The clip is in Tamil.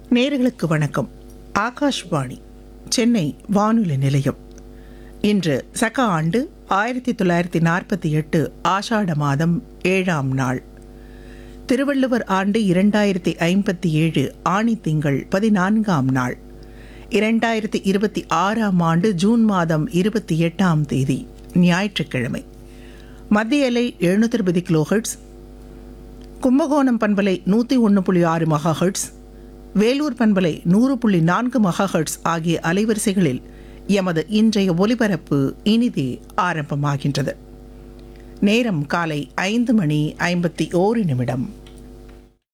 நேர்களுக்கு வணக்கம் ஆகாஷ்வாணி சென்னை வானொலி நிலையம் இன்று சக ஆண்டு ஆயிரத்தி தொள்ளாயிரத்தி நாற்பத்தி எட்டு ஆஷாட மாதம் ஏழாம் நாள் திருவள்ளுவர் ஆண்டு இரண்டாயிரத்தி ஐம்பத்தி ஏழு ஆணி திங்கள் பதினான்காம் நாள் இரண்டாயிரத்தி இருபத்தி ஆறாம் ஆண்டு ஜூன் மாதம் இருபத்தி எட்டாம் தேதி ஞாயிற்றுக்கிழமை மத்திய அலை எழுநூற்றி இருபது கிலோஹெர்ட்ஸ் கும்பகோணம் பண்பலை நூற்றி ஒன்று புள்ளி ஆறு மகாஹெர்ட்ஸ் வேலூர் பண்பலை நூறு புள்ளி நான்கு மகாஹெர்ட்ஸ் ஆகிய அலைவரிசைகளில் எமது இன்றைய ஒலிபரப்பு இனிதே ஆரம்பமாகின்றது நேரம் காலை ஐந்து மணி ஐம்பத்தி ஓரு நிமிடம்